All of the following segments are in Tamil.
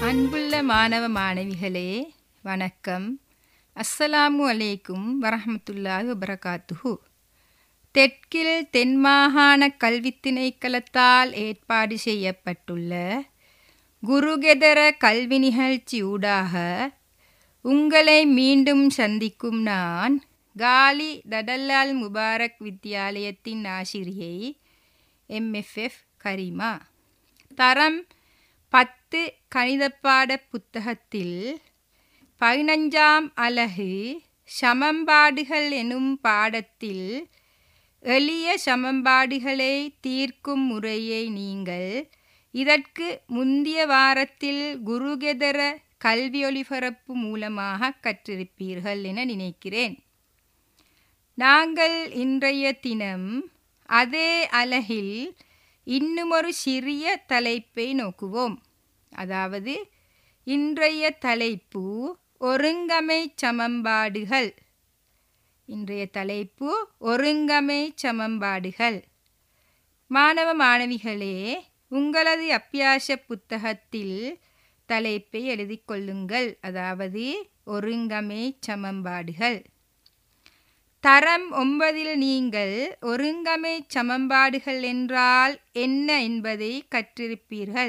அன்புள்ள மாணவ மாணவிகளே வணக்கம் அஸ்ஸலாமு அலைக்கும் வரஹமத்துல்லாஹி வபரகாத்துஹு தெற்கில் தென்மாகாண கல்வித் திணைக்களத்தால் ஏற்பாடு செய்யப்பட்டுள்ள குருகெதர கல்வி நிகழ்ச்சி ஊடாக உங்களை மீண்டும் சந்திக்கும் நான் காலி தடல்லால் முபாரக் வித்யாலயத்தின் ஆசிரியை எம்எஃப்எஃப் கரீமா தரம் பத்து கணிதப்பாட புத்தகத்தில் பதினஞ்சாம் அலகு சமன்பாடுகள் எனும் பாடத்தில் எளிய சமன்பாடுகளை தீர்க்கும் முறையை நீங்கள் இதற்கு முந்திய வாரத்தில் குருகெதர கல்வி ஒலிபரப்பு மூலமாக கற்றிருப்பீர்கள் என நினைக்கிறேன் நாங்கள் இன்றைய தினம் அதே அலகில் இன்னுமொரு சிறிய தலைப்பை நோக்குவோம் அதாவது இன்றைய தலைப்பு ஒருங்கமை சமன்பாடுகள் இன்றைய தலைப்பு ஒருங்கமை சமன்பாடுகள் மாணவ மாணவிகளே உங்களது அப்பியாச புத்தகத்தில் தலைப்பை எழுதிக் கொள்ளுங்கள் அதாவது ஒருங்கமை சமன்பாடுகள் தரம் ஒன்பதில் நீங்கள் ஒருங்கமை சமன்பாடுகள் என்றால் என்ன என்பதை கற்றிருப்பீர்கள்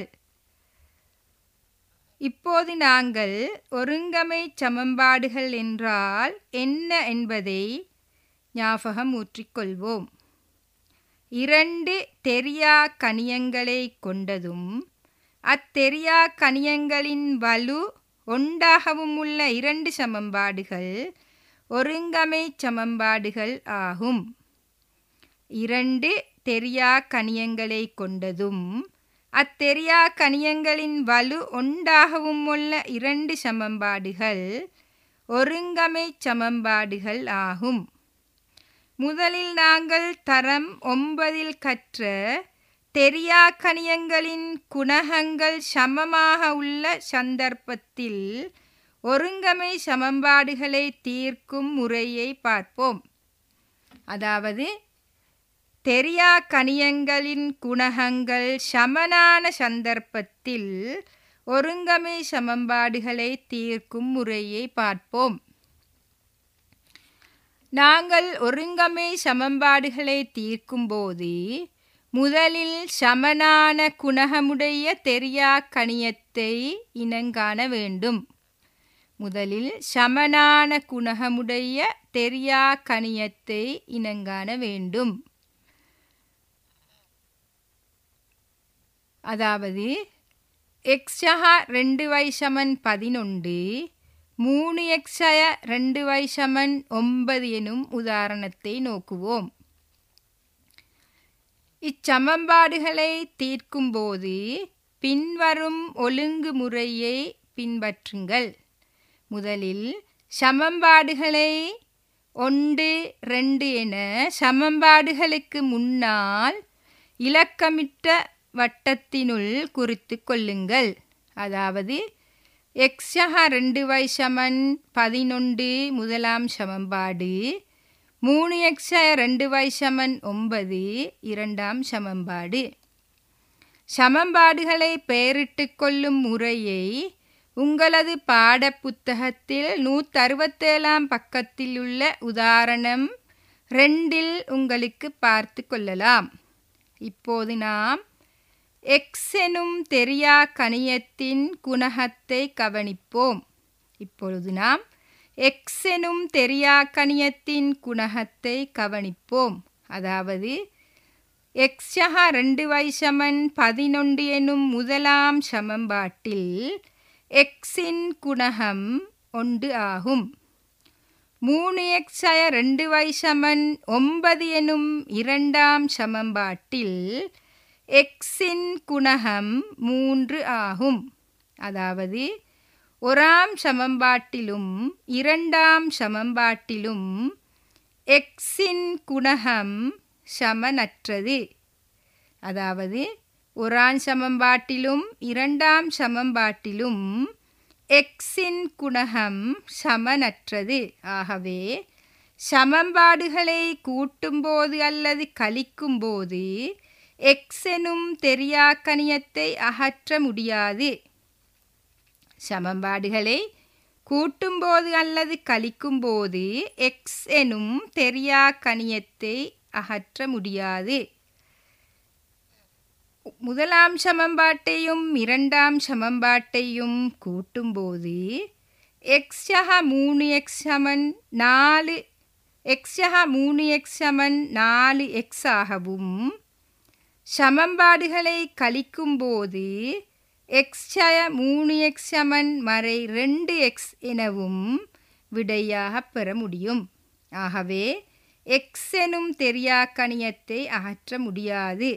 இப்போது நாங்கள் ஒருங்கமை சமன்பாடுகள் என்றால் என்ன என்பதை ஞாபகம் ஊற்றிக்கொள்வோம் இரண்டு தெரியா கணியங்களை கொண்டதும் அத்தெரியா கணியங்களின் வலு ஒன்றாகவும் உள்ள இரண்டு சமன்பாடுகள் ஒருங்கமை சமன்பாடுகள் ஆகும் இரண்டு தெரியா கணியங்களை கொண்டதும் அத்தெரியா கணியங்களின் வலு ஒன்றாகவும் உள்ள இரண்டு சமன்பாடுகள் ஒருங்கமை சமன்பாடுகள் ஆகும் முதலில் நாங்கள் தரம் ஒன்பதில் கற்ற தெரியா கணியங்களின் குணகங்கள் சமமாக உள்ள சந்தர்ப்பத்தில் ஒருங்கமை சமன்பாடுகளை தீர்க்கும் முறையை பார்ப்போம் அதாவது தெரியா கணியங்களின் குணகங்கள் சமனான சந்தர்ப்பத்தில் ஒருங்கமை சமன்பாடுகளை தீர்க்கும் முறையை பார்ப்போம் நாங்கள் ஒருங்கமை சமன்பாடுகளை தீர்க்கும்போது முதலில் சமனான குணகமுடைய தெரியா கணியத்தை இனங்காண வேண்டும் முதலில் சமனான குணகமுடைய தெரியா கணியத்தை இனங்காண வேண்டும் அதாவது எக்ஸஹா ரெண்டு வை சமன் பதினொன்று மூணு எக்ஸய ரெண்டு வை சமன் ஒன்பது எனும் உதாரணத்தை நோக்குவோம் இச்சமன்பாடுகளை தீர்க்கும்போது பின்வரும் ஒழுங்குமுறையை பின்பற்றுங்கள் முதலில் சமன்பாடுகளை ஒன்று ரெண்டு என சமன்பாடுகளுக்கு முன்னால் இலக்கமிட்ட வட்டத்தினுள் குறித்து கொள்ளுங்கள் அதாவது எக்ஸஹா ரெண்டு வை சமன் பதினொன்று முதலாம் சமன்பாடு மூணு எக்ஸ ரெண்டு வை சமன் ஒன்பது இரண்டாம் சமன்பாடு சமன்பாடுகளை பெயரிட்டு கொள்ளும் முறையை உங்களது பாட புத்தகத்தில் நூற்றறுபத்தேழாம் பக்கத்தில் உள்ள உதாரணம் ரெண்டில் உங்களுக்கு பார்த்து கொள்ளலாம் இப்போது நாம் எக்ஸ் எனும் தெரியா கணியத்தின் குணகத்தை கவனிப்போம் இப்பொழுது நாம் எக்ஸ் எனும் தெரியா கணியத்தின் குணகத்தை கவனிப்போம் அதாவது எக்ஸஹா ரெண்டு வைசமன் பதினொன்று எனும் முதலாம் சமன்பாட்டில் எக்ஸின் குணகம் ஒன்று ஆகும் மூணு எக்ஸய ரெண்டு வைசமன் ஒன்பது எனும் இரண்டாம் சமன்பாட்டில் எக்ஸின் குணகம் மூன்று ஆகும் அதாவது ஒராம் சமன்பாட்டிலும் இரண்டாம் சமன்பாட்டிலும் எக்ஸின் குணகம் சமனற்றது அதாவது ஒரான் சமன்பாட்டிலும் இரண்டாம் சமன்பாட்டிலும் எக்ஸின் குணகம் சமனற்றது ஆகவே சமன்பாடுகளை கூட்டும்போது அல்லது கழிக்கும்போது எக்ஸ் எனும் தெரியா கணியத்தை அகற்ற முடியாது சமன்பாடுகளை கூட்டும்போது அல்லது கழிக்கும்போது எக்ஸ் எனும் தெரியா கணியத்தை அகற்ற முடியாது முதலாம் சமன்பாட்டையும் இரண்டாம் சமன்பாட்டையும் கூட்டும்போது எக்ஸ் யக மூணு எக்ஸ் சமன் நாலு எக்ஸ் யக மூணு எக்ஸ் சமன் நாலு எக்ஸ் ஆகவும் சமன்பாடுகளை கழிக்கும்போது எக்ஸ் சய மூணு எக்ஸ் சமன் மறை ரெண்டு எக்ஸ் எனவும் விடையாக பெற முடியும் ஆகவே எக்ஸ் எனும் தெரியா கணியத்தை அகற்ற முடியாது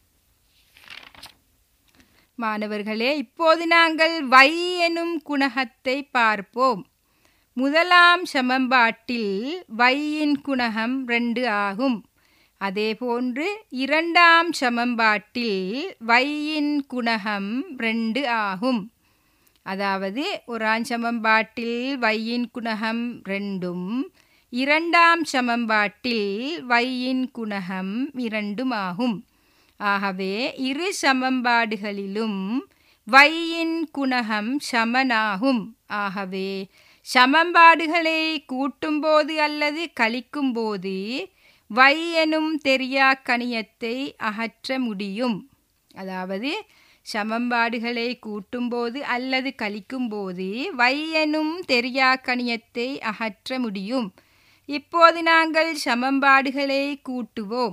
மாணவர்களே இப்போது நாங்கள் வை எனும் குணகத்தை பார்ப்போம் முதலாம் சமன்பாட்டில் வையின் குணகம் ரெண்டு ஆகும் அதேபோன்று இரண்டாம் சமன்பாட்டில் வையின் குணகம் ரெண்டு ஆகும் அதாவது ஒராம் சமன்பாட்டில் வையின் குணகம் ரெண்டும் இரண்டாம் சமன்பாட்டில் வையின் குணகம் இரண்டும் ஆகும் ஆகவே இரு சமன்பாடுகளிலும் வையின் குணகம் சமனாகும் ஆகவே சமன்பாடுகளை கூட்டும்போது அல்லது கழிக்கும்போது வை எனும் தெரியா கணியத்தை அகற்ற முடியும் அதாவது சமன்பாடுகளை கூட்டும்போது அல்லது கழிக்கும்போது வை எனும் தெரியா கணியத்தை அகற்ற முடியும் இப்போது நாங்கள் சமன்பாடுகளை கூட்டுவோம்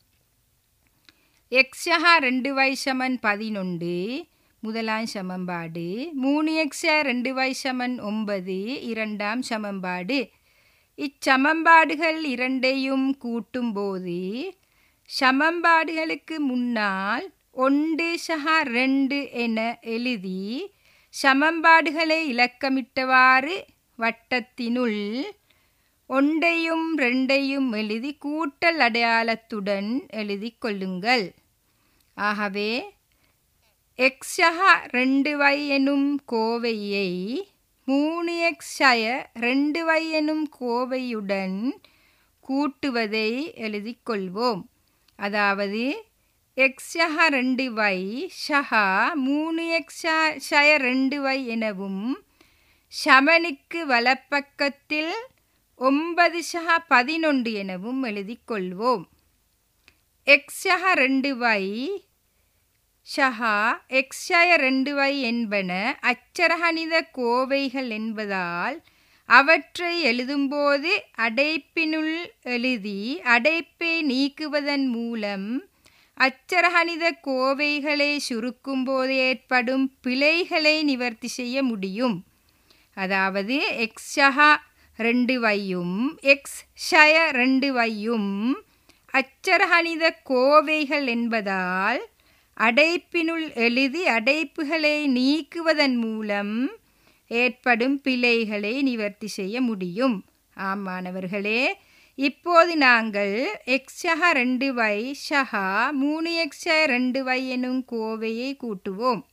எக்ஸஹா ரெண்டு வை சமன் பதினொன்று முதலாம் சமன்பாடு மூணு எக்ஸ ரெண்டு வை சமன் ஒன்பது இரண்டாம் சமன்பாடு இச்சமன்பாடுகள் இரண்டையும் கூட்டும்போது சமன்பாடுகளுக்கு முன்னால் ஒன்று சகா ரெண்டு என எழுதி சமன்பாடுகளை இலக்கமிட்டவாறு வட்டத்தினுள் ஒன்றையும் ரெண்டையும் எழுதி கூட்டல் அடையாளத்துடன் எழுதி கொள்ளுங்கள் ஆகவே எக்ஸகா ரெண்டு வை எனும் கோவையை மூணு எக்ஸய ரெண்டு வை எனும் கோவையுடன் கூட்டுவதை எழுதி கொள்வோம் அதாவது எக்ஸஹா ரெண்டு வை ஷஹா மூணு எக்ஸய ரெண்டு வை எனவும் ஷமனுக்கு வலப்பக்கத்தில் ஒன்பது ஷஹா பதினொன்று எனவும் எழுதி கொள்வோம் எக்ஸஹ ரெண்டு வை ஷஹா எக்ஸய ரெண்டு வை என்பன அச்சரகணித கோவைகள் என்பதால் அவற்றை எழுதும்போது அடைப்பினுள் எழுதி அடைப்பை நீக்குவதன் மூலம் அச்சரகணித கோவைகளை சுருக்கும்போது ஏற்படும் பிழைகளை நிவர்த்தி செய்ய முடியும் அதாவது எக்ஸஹா ரெண்டு வையும் எக்ஸ் ஷய ரெண்டு வையும் அச்சரகணித கோவைகள் என்பதால் அடைப்பினுள் எழுதி அடைப்புகளை நீக்குவதன் மூலம் ஏற்படும் பிழைகளை நிவர்த்தி செய்ய முடியும் ஆம் மாணவர்களே இப்போது நாங்கள் எக்ஸஹா ரெண்டு வை ஷஹா மூணு எக்ஸ ரெண்டு வை எனும் கோவையை கூட்டுவோம்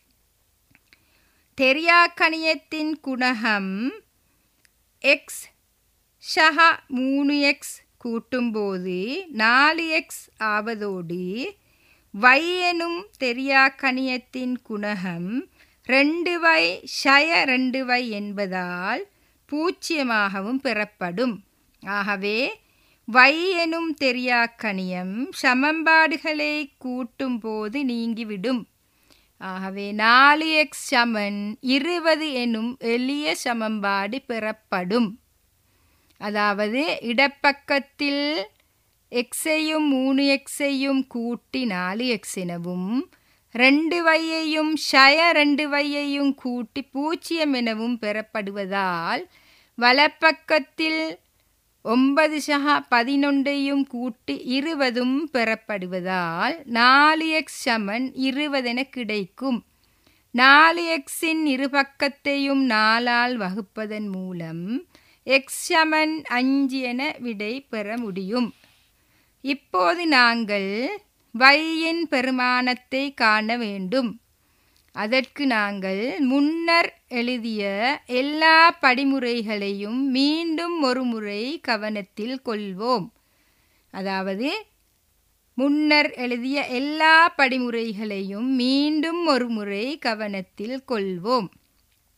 தெரியா கணியத்தின் குணகம் எக்ஸ் ஷஹா மூணு எக்ஸ் கூட்டும்போது நாலு எக்ஸ் ஆவதோடு வை எனும் தெரியா கணியத்தின் குணகம் ரெண்டு வை ஷய ரெண்டு வை என்பதால் பூச்சியமாகவும் பெறப்படும் ஆகவே வை எனும் தெரியா கணியம் சமன்பாடுகளை கூட்டும் போது நீங்கிவிடும் ஆகவே நாலு எக்ஸ் சமன் இருபது எனும் எளிய சமன்பாடு பெறப்படும் அதாவது இடப்பக்கத்தில் எக்ஸையும் மூணு எக்ஸையும் கூட்டி நாலு எக்ஸ் எனவும் ரெண்டு வையையும் ஷய ரெண்டு வையையும் கூட்டி பூஜ்ஜியம் எனவும் பெறப்படுவதால் வலப்பக்கத்தில் ஒன்பது ஷஹா பதினொன்றையும் கூட்டி இருபதும் பெறப்படுவதால் நாலு எக்ஸ் சமன் இருபதென கிடைக்கும் நாலு எக்ஸின் இருபக்கத்தையும் நாலால் வகுப்பதன் மூலம் எக்ஸ் சமன் அஞ்சு என விடை பெற முடியும் இப்போது நாங்கள் வையின் பெருமானத்தை காண வேண்டும் அதற்கு நாங்கள் முன்னர் எழுதிய எல்லா படிமுறைகளையும் மீண்டும் ஒரு முறை கவனத்தில் கொள்வோம் அதாவது முன்னர் எழுதிய எல்லா படிமுறைகளையும் மீண்டும் ஒரு முறை கவனத்தில் கொள்வோம்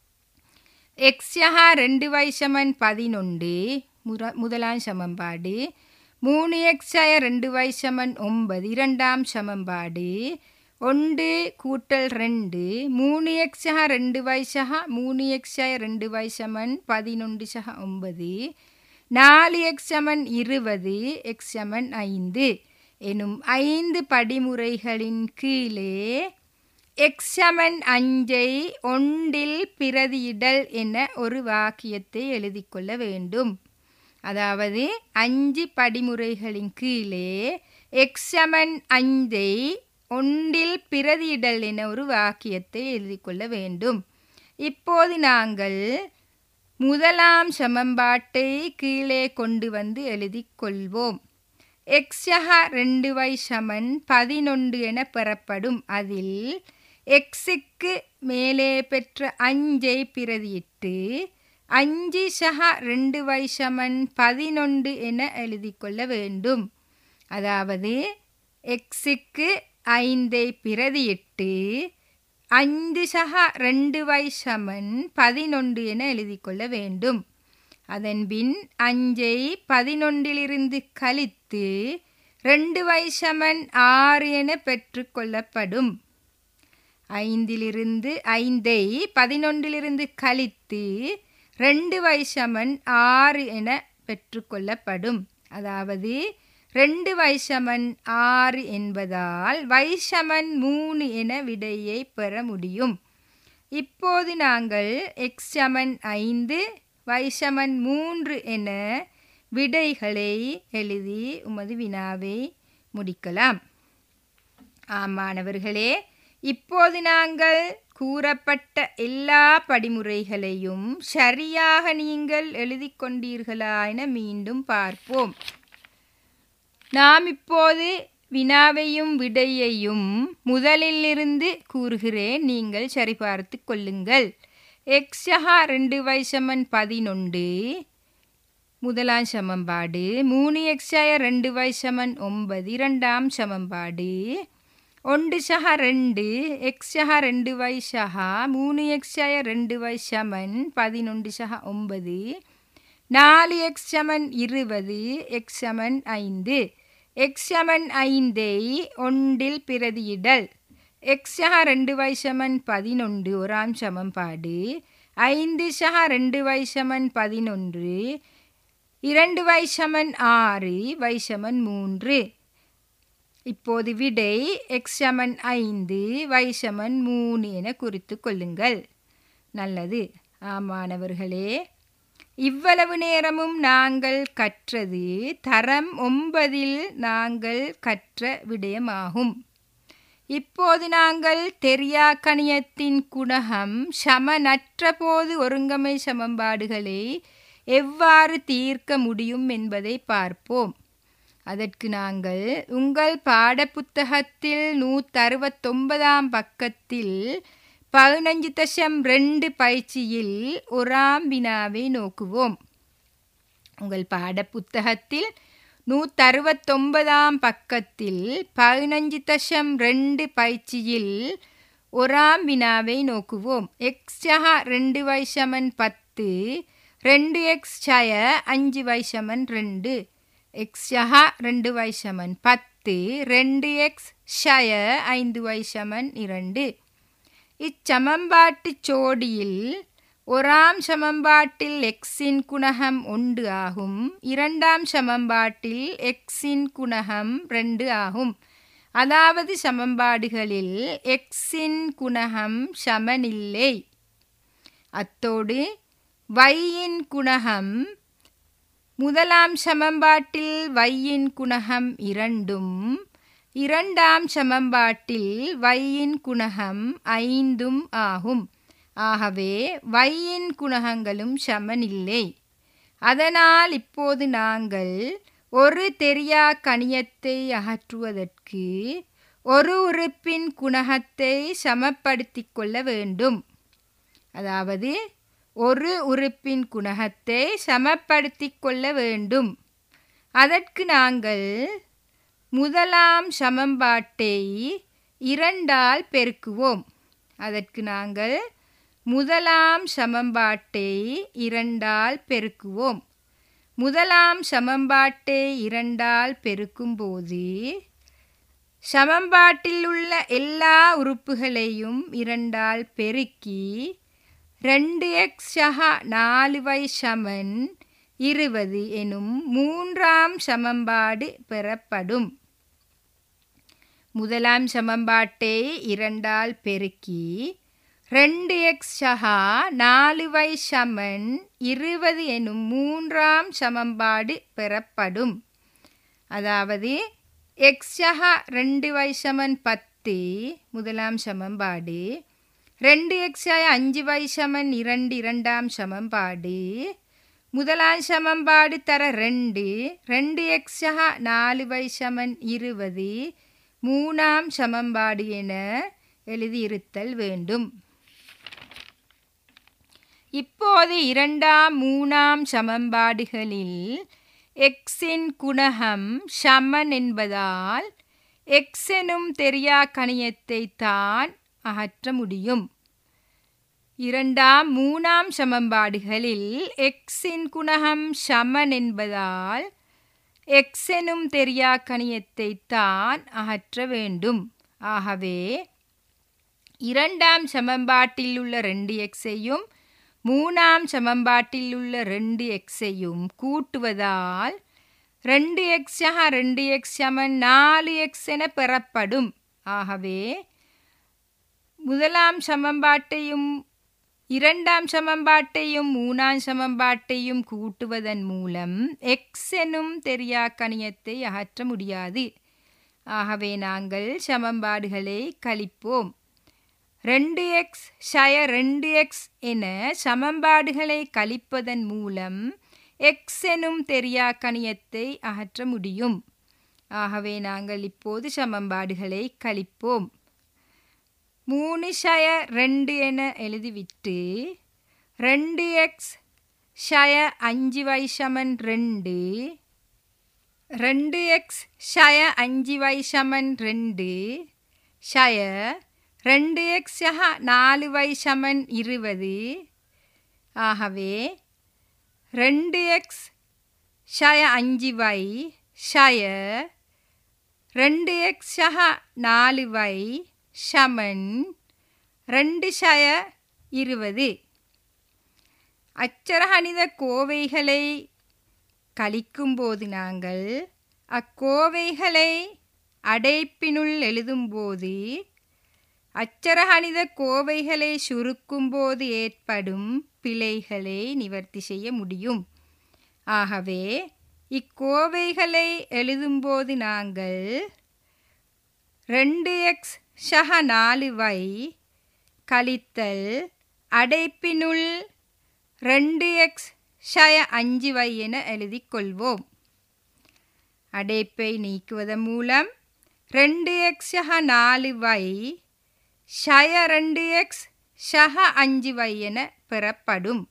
எக்ஸ்யகா ரெண்டு வை சமன் பதினொன்று முற முதலாம் சமன்பாடு மூணு எக்ஸாய ரெண்டு வை சமன் ஒன்பது இரண்டாம் சமன்பாடு ஒன்று கூட்டல் ரெண்டு மூணு எக்ஸா ரெண்டு வயசகா மூணு எக்ஸாய ரெண்டு வயசமன் பதினொன்று சக ஒன்பது நாலு எக்ஸமன் இருபது எக்ஸமன் ஐந்து எனும் ஐந்து படிமுறைகளின் கீழே எக்ஸமன் அஞ்சை ஒன்றில் பிரதியிடல் என ஒரு வாக்கியத்தை எழுதி கொள்ள வேண்டும் அதாவது அஞ்சு படிமுறைகளின் கீழே எக்ஸமன் அஞ்சை ஒன்றில் பிரதியிடல் என ஒரு வாக்கியத்தை எழுதி கொள்ள வேண்டும் இப்போது நாங்கள் முதலாம் சமன்பாட்டை கீழே கொண்டு வந்து எழுதி கொள்வோம் எக்ஸகா ரெண்டு வை சமன் பதினொன்று என பெறப்படும் அதில் எக்ஸுக்கு மேலே பெற்ற அஞ்சை பிரதியிட்டு அஞ்சு சகா ரெண்டு வை சமன் பதினொன்று என எழுதி கொள்ள வேண்டும் அதாவது எக்ஸுக்கு ஐந்தை பிரதியிட்டு ஐந்து சகா ரெண்டு வை சமன் பதினொன்று என எழுதி கொள்ள வேண்டும் அதன்பின் அஞ்சை பதினொன்றிலிருந்து கழித்து ரெண்டு வை சமன் ஆறு என பெற்றுக்கொள்ளப்படும் ஐந்திலிருந்து ஐந்தை பதினொன்றிலிருந்து கழித்து ரெண்டு வை சமன் ஆறு என பெற்றுக்கொள்ளப்படும் அதாவது ரெண்டு வைசமன் ஆறு என்பதால் வைசமன் மூணு என விடையை பெற முடியும் இப்போது நாங்கள் எக்ஸமன் ஐந்து வைசமன் மூன்று என விடைகளை எழுதி உமது வினாவை முடிக்கலாம் ஆமாணவர்களே இப்போது நாங்கள் கூறப்பட்ட எல்லா படிமுறைகளையும் சரியாக நீங்கள் எழுதி கொண்டீர்களா என மீண்டும் பார்ப்போம் நாம் இப்போது வினாவையும் விடையையும் முதலிலிருந்து கூறுகிறேன் நீங்கள் சரிபார்த்து கொள்ளுங்கள் எக்ஸஹா ரெண்டு வைசமன் பதினொன்று முதலாம் சமன்பாடு மூணு எக்ஸாய ரெண்டு வைசமன் ஒன்பது இரண்டாம் சமன்பாடு ஒன்று சஹா ரெண்டு எக்ஸஹா ரெண்டு வை சஹா மூணு எக்ஸாய ரெண்டு வை சமன் பதினொன்று சஹா ஒன்பது நாலு எக்ஸ் சமன் இருபது எக்ஸ் சமன் ஐந்து எக்ஸ் சமன் ஐந்தை ஒன்றில் பிரதியிடல் எக்ஸஹா ரெண்டு வை சமன் பதினொன்று ஒராம் சமன்பாடு ஐந்து சஹா ரெண்டு வை சமன் பதினொன்று இரண்டு வை சமன் ஆறு வை சமன் மூன்று இப்போது விடை எக்ஸ் சமன் ஐந்து வை சமன் மூணு என குறித்து கொள்ளுங்கள் நல்லது ஆமாணவர்களே இவ்வளவு நேரமும் நாங்கள் கற்றது தரம் ஒன்பதில் நாங்கள் கற்ற விடயமாகும் இப்போது நாங்கள் தெரியா கணியத்தின் குணகம் சமனற்ற போது ஒருங்கமை சமன்பாடுகளை எவ்வாறு தீர்க்க முடியும் என்பதை பார்ப்போம் அதற்கு நாங்கள் உங்கள் பாடப்புத்தகத்தில் நூற்றறுபத்தொன்பதாம் பக்கத்தில் பதினஞ்சு தசம் ரெண்டு பயிற்சியில் ஒராம் வினாவை நோக்குவோம் உங்கள் பாடப்புத்தகத்தில் நூற்றறுபத்தொன்பதாம் பக்கத்தில் பதினஞ்சு தசம் ரெண்டு பயிற்சியில் ஒராம் வினாவை நோக்குவோம் எக்ஸ்ஜஹா ரெண்டு வைசமன் பத்து ரெண்டு எக்ஸ் சய அஞ்சு வைசமன் ரெண்டு எக்ஸ்ஜஹா ரெண்டு வைசமன் பத்து ரெண்டு எக்ஸ் ஷய ஐந்து வைசமன் இரண்டு இச்சமன்பாட்டுச் சோடியில் ஒராம் சமன்பாட்டில் எக்ஸின் குணகம் ஒன்று ஆகும் இரண்டாம் சமன்பாட்டில் எக்ஸின் குணகம் ரெண்டு ஆகும் அதாவது சமன்பாடுகளில் எக்ஸின் குணகம் சமனில்லை அத்தோடு வையின் குணகம் முதலாம் சமன்பாட்டில் வையின் குணகம் இரண்டும் இரண்டாம் சமன்பாட்டில் வையின் குணகம் ஐந்தும் ஆகும் ஆகவே வையின் குணகங்களும் சமனில்லை அதனால் இப்போது நாங்கள் ஒரு தெரியா கணியத்தை அகற்றுவதற்கு ஒரு உறுப்பின் குணகத்தை சமப்படுத்தி கொள்ள வேண்டும் அதாவது ஒரு உறுப்பின் குணகத்தை சமப்படுத்தி கொள்ள வேண்டும் அதற்கு நாங்கள் முதலாம் சமன்பாட்டை இரண்டால் பெருக்குவோம் அதற்கு நாங்கள் முதலாம் சமன்பாட்டை இரண்டால் பெருக்குவோம் முதலாம் சமன்பாட்டை இரண்டால் பெருக்கும்போது சமன்பாட்டில் உள்ள எல்லா உறுப்புகளையும் இரண்டால் பெருக்கி ரெண்டு எக்ஸ் சகா நாலு வை சமன் இருபது எனும் மூன்றாம் சமன்பாடு பெறப்படும் முதலாம் சமன்பாட்டை இரண்டால் பெருக்கி ரெண்டு எக்ஸ் சகா நாலு வை சமன் இருபது எனும் மூன்றாம் சமன்பாடு பெறப்படும் அதாவது எக்ஸ் சகா ரெண்டு வை சமன் பத்து முதலாம் சமன்பாடு ரெண்டு எக்ஸாய அஞ்சு வை சமன் இரண்டு இரண்டாம் சமன்பாடு முதலாம் சமன்பாடு தர ரெண்டு ரெண்டு எக்ஸா நாலு வை சமன் இருபது மூணாம் சமன்பாடு என எழுதியிருத்தல் வேண்டும் இப்போது இரண்டாம் மூணாம் சமன்பாடுகளில் எக்ஸின் குணகம் சமன் என்பதால் எக்ஸ் எனும் தெரியா கணியத்தை தான் அகற்ற முடியும் இரண்டாம் மூணாம் சமன்பாடுகளில் எக்ஸின் குணகம் சமன் என்பதால் எக்ஸ் எனும் தெரியா கணியத்தை தான் அகற்ற வேண்டும் ஆகவே இரண்டாம் சமன்பாட்டில் உள்ள ரெண்டு எக்ஸையும் மூணாம் சமன்பாட்டில் உள்ள ரெண்டு எக்ஸையும் கூட்டுவதால் ரெண்டு எக்ஸாக ரெண்டு எக்ஸ் சமன் நாலு எக்ஸ் என பெறப்படும் ஆகவே முதலாம் சமன்பாட்டையும் இரண்டாம் சமன்பாட்டையும் மூணாம் சமன்பாட்டையும் கூட்டுவதன் மூலம் எக்ஸ் எனும் தெரியா கணியத்தை அகற்ற முடியாது ஆகவே நாங்கள் சமன்பாடுகளை கழிப்போம் ரெண்டு எக்ஸ் ஷய ரெண்டு எக்ஸ் என சமன்பாடுகளை கழிப்பதன் மூலம் எக்ஸ் எனும் தெரியா கணியத்தை அகற்ற முடியும் ஆகவே நாங்கள் இப்போது சமன்பாடுகளை கழிப்போம் மூணு ஷய ரெண்டு என எழுதிவிட்டு ரெண்டு எக்ஸ் ஷய அஞ்சு வை சமன் ரெண்டு ரெண்டு எக்ஸ் ஷய அஞ்சு வை சமன் ரெண்டு ஷய ரெண்டு எக்ஸ் ஷஹ நாலு வை சமன் இருபது ஆகவே ரெண்டு எக்ஸ் ஷய அஞ்சு வை ஷய ரெண்டு எக்ஸ் ஷஹ நாலு வை சமன் ரெண்டு ஷய இருபது அச்சரகணித கோவைகளை கழிக்கும்போது நாங்கள் அக்கோவைகளை அடைப்பினுள் எழுதும்போது அச்சரகணித கோவைகளை சுருக்கும்போது ஏற்படும் பிழைகளை நிவர்த்தி செய்ய முடியும் ஆகவே இக்கோவைகளை எழுதும்போது நாங்கள் ரெண்டு எக்ஸ் ஷஹ நாலு வை கழித்தல் அடைப்பினுள் ரெண்டு எக்ஸ் ஷய அஞ்சு வை என எழுதிக் கொள்வோம் அடைப்பை நீக்குவதன் மூலம் ரெண்டு எக்ஸ் ஷஹ நாலு வை ஷய ரெண்டு எக்ஸ் ஷஹ அஞ்சு வை என பெறப்படும்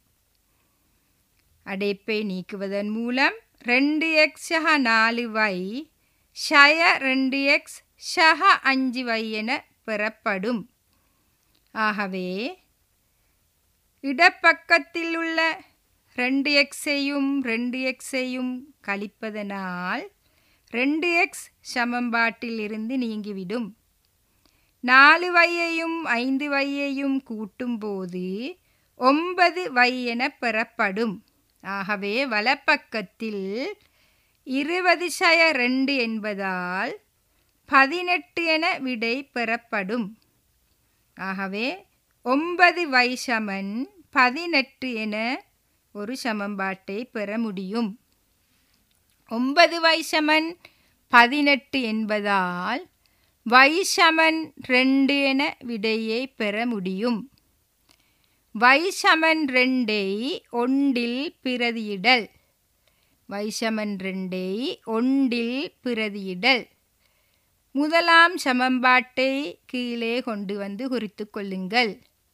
அடைப்பை நீக்குவதன் மூலம் ரெண்டு எக்ஸ் ஷஹ நாலு வை ஷய ரெண்டு எக்ஸ் ஷஹ அஞ்சு வை என பெறப்படும் ஆகவே இடப்பக்கத்தில் உள்ள ரெண்டு எக்ஸையும் ரெண்டு எக்ஸையும் கழிப்பதனால் ரெண்டு எக்ஸ் சமன்பாட்டில் இருந்து நீங்கிவிடும் நாலு வையையும் ஐந்து வையையும் கூட்டும்போது ஒன்பது வை என பெறப்படும் ஆகவே வலப்பக்கத்தில் இருபது சய ரெண்டு என்பதால் பதினெட்டு என விடை பெறப்படும் ஆகவே ஒன்பது வை சமன் பதினெட்டு என ஒரு சமன்பாட்டை பெற முடியும் ஒன்பது வை சமன் பதினெட்டு என்பதால் வை சமன் ரெண்டு என விடையை பெற முடியும் வை சமன் ரெண்டை ஒன்றில் பிரதியிடல் வை சமன் ரெண்டை ஒன்றில் பிரதியிடல் முதலாம் சமன்பாட்டை கீழே கொண்டு வந்து குறித்து கொள்ளுங்கள்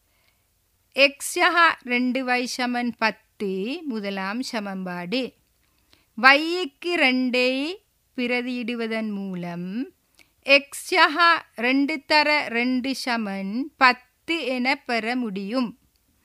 எக்ஸ்யா ரெண்டு வை சமன் பத்து முதலாம் சமன்பாடு வைக்கு ரெண்டை பிரதியிடுவதன் மூலம் எக்ஸ்யா ரெண்டு தர ரெண்டு சமன் பத்து என பெற முடியும்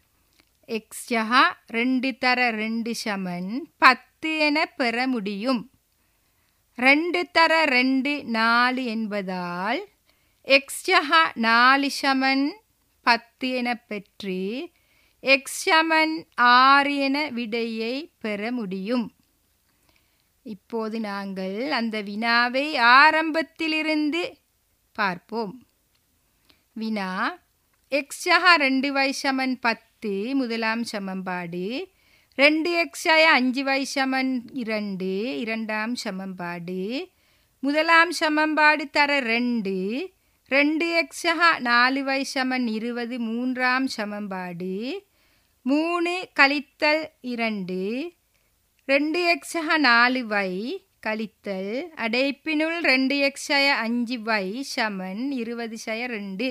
எக்ஸ் ஜஹா ரெண்டு தர ரெண்டு சமன் பத்து என பெற முடியும் ரெண்டு தர ரெண்டு நாலு என்பதால் எக்ஸ் ஜஹா நாலு சமன் பத்து என பெற்று எக்ஸ் சமன் ஆறு என விடையை பெற முடியும் இப்போது நாங்கள் அந்த வினாவை ஆரம்பத்திலிருந்து பார்ப்போம் வினா எக்ஸ் ஜஹா ரெண்டு வை சமன் பத்து முதலாம் சமன்பாடு ரெண்டு எக்ஸாய அஞ்சு வை சமன் இரண்டு இரண்டாம் சமன்பாடு முதலாம் சமன்பாடு தர ரெண்டு ரெண்டு எக்ஸஹா நாலு வை சமன் இருபது மூன்றாம் சமன்பாடு மூணு கழித்தல் இரண்டு ரெண்டு எக்ஸஹா நாலு வை கழித்தல் அடைப்பினுள் ரெண்டு எக்ஸய அஞ்சு வை சமன் இருபது சய ரெண்டு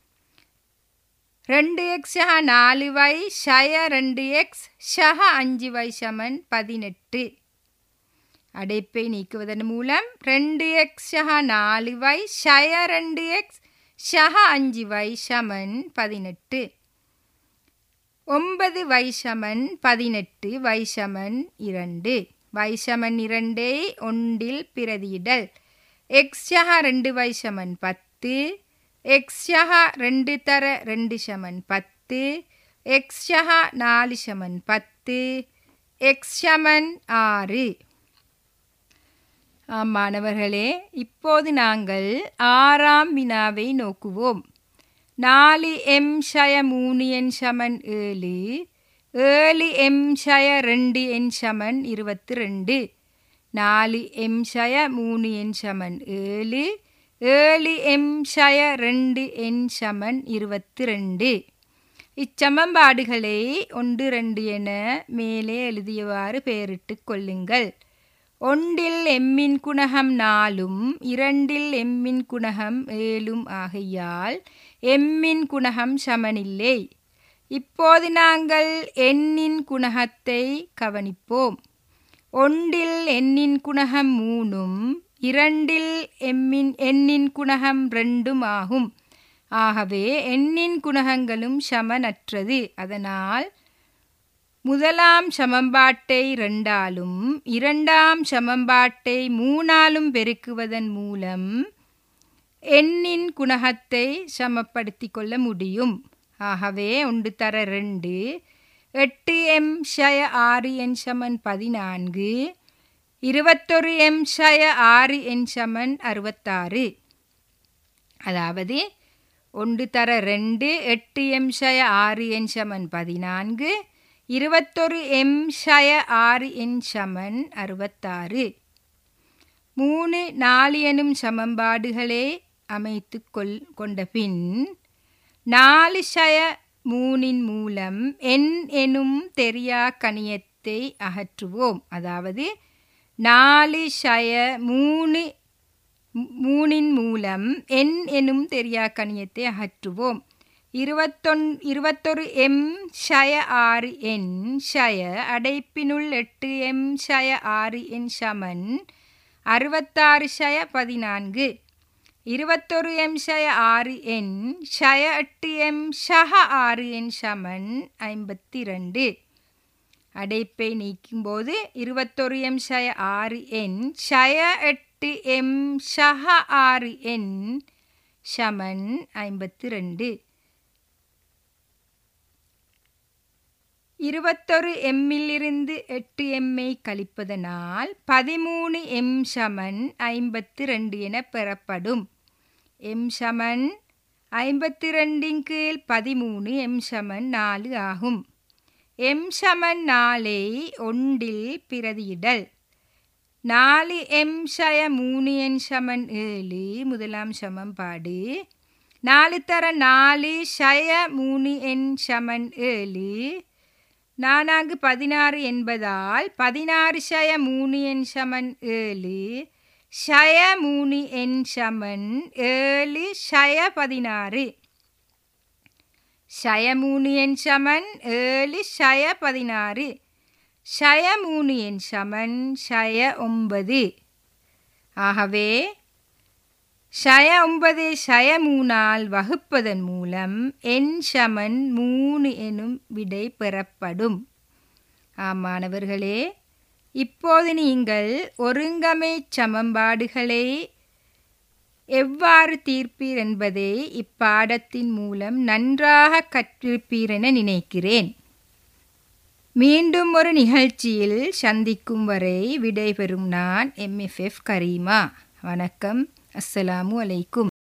ரெண்டு எக்ஸ் நாலு வை ஷய ரெண்டு எக்ஸ் ஷஹ அஞ்சு வை சமன் பதினெட்டு அடைப்பை நீக்குவதன் மூலம் ரெண்டு எக்ஸ் ஷஹ நாலு வை ஷய ரெண்டு எக்ஸ் ஷஹ அஞ்சு வை சமன் பதினெட்டு ஒன்பது வை சமன் பதினெட்டு வை சமன் இரண்டு வை சமன் இரண்டை ஒன்றில் பிரதியிடல் எக்ஸ் ஷஹ ரெண்டு வை சமன் பத்து எக்ஸ் ஷஹா ரெண்டு தர ரெண்டு சமன் பத்து எக்ஸ் ஷஹா நாலு சமன் பத்து எக்ஸ் சமன் ஆறு ஆம் மாணவர்களே இப்போது நாங்கள் ஆறாம் வினாவை நோக்குவோம் நாலு எம் ஷய மூணு என் சமன் ஏழு ஏழு எம் ஷய ரெண்டு என் சமன் இருபத்தி ரெண்டு நாலு எம் ஷய மூணு என் சமன் ஏழு ஏழு எம் ஷய ரெண்டு என் சமன் இருபத்தி ரெண்டு இச்சமன்பாடுகளை ஒன்று ரெண்டு என மேலே எழுதியவாறு பெயரிட்டு கொள்ளுங்கள் ஒன்றில் எம்மின் குணகம் நாலும் இரண்டில் எம்மின் குணகம் ஏழும் ஆகையால் எம்மின் குணகம் சமனில்லை இப்போது நாங்கள் எண்ணின் குணகத்தை கவனிப்போம் ஒன்றில் எண்ணின் குணகம் மூணும் இரண்டில் எம்மின் எண்ணின் குணகம் ரெண்டும் ஆகும் ஆகவே எண்ணின் குணகங்களும் சமனற்றது அதனால் முதலாம் சமன்பாட்டை ரெண்டாலும் இரண்டாம் சமன்பாட்டை மூணாலும் பெருக்குவதன் மூலம் எண்ணின் குணகத்தை சமப்படுத்தி கொள்ள முடியும் ஆகவே ஒன்று தர ரெண்டு எட்டு எம் ஷய ஆறு என் சமன் பதினான்கு இருபத்தொரு எம் ஷய ஆறு என் சமன் அறுபத்தாறு அதாவது ஒன்று தர ரெண்டு எட்டு எம் ஷய ஆறு என் சமன் பதினான்கு இருபத்தொரு எம் ஷய ஆறு என் சமன் அறுபத்தாறு மூணு நாலு எனும் சமன்பாடுகளை அமைத்து கொள் கொண்ட பின் நாலு ஷய மூணின் மூலம் என் எனும் தெரியா கணியத்தை அகற்றுவோம் அதாவது நாலு ஷய மூணு மூணின் மூலம் என் எனும் தெரியா கணியத்தை அகற்றுவோம் இருபத்தொன் இருபத்தொரு எம் ஷய ஆறு என் ஷய அடைப்பினுள் எட்டு எம் ஷய ஆறு என் சமன் அறுபத்தாறு ஷய பதினான்கு இருபத்தொரு எம் ஷய ஆறு என் ஷய எட்டு எம் ஷஹ ஆறு என் சமன் ஐம்பத்தி ரெண்டு அடைப்பை நீக்கும்போது இருபத்தொரு எம் ஷய ஆறு என் ஷய எட்டு எம் ஷஹ ஆறு என் சமன் ஐம்பத்தி ரெண்டு இருபத்தொரு எம்மிலிருந்து எட்டு எம்மை கழிப்பதனால் பதிமூணு எம் சமன் ஐம்பத்தி ரெண்டு என பெறப்படும் எம் சமன் ஐம்பத்தி ரெண்டின் கீழ் பதிமூணு எம் சமன் நாலு ஆகும் எம் சமன் நாலை ஒன்றில் பிரதியிடல் நாலு எம் ஷய மூணு என் சமன் ஏழு முதலாம் சமன்பாடு நாலு தர நாலு ஷய மூணு என் சமன் ஏழு நானாங்கு பதினாறு என்பதால் பதினாறு ஷய மூணு என் சமன் ஏழு ஷய மூணு என் சமன் ஏழு ஷய பதினாறு ஷய மூணு என் சமன் ஏழு ஷய பதினாறு ஷய மூணு என் சமன் ஷய ஒன்பது ஆகவே ஷய ஒன்பது ஷய மூணால் வகுப்பதன் மூலம் என் சமன் மூணு எனும் விடை பெறப்படும் ஆம் மாணவர்களே இப்போது நீங்கள் ஒருங்கமை சமன்பாடுகளை எவ்வாறு தீர்ப்பீர் என்பதை இப்பாடத்தின் மூலம் நன்றாக கற்றிருப்பீர் என நினைக்கிறேன் மீண்டும் ஒரு நிகழ்ச்சியில் சந்திக்கும் வரை விடைபெறும் நான் எம்எஃப்எஃப் கரீமா வணக்கம் அஸ்ஸலாமு அலைக்கும்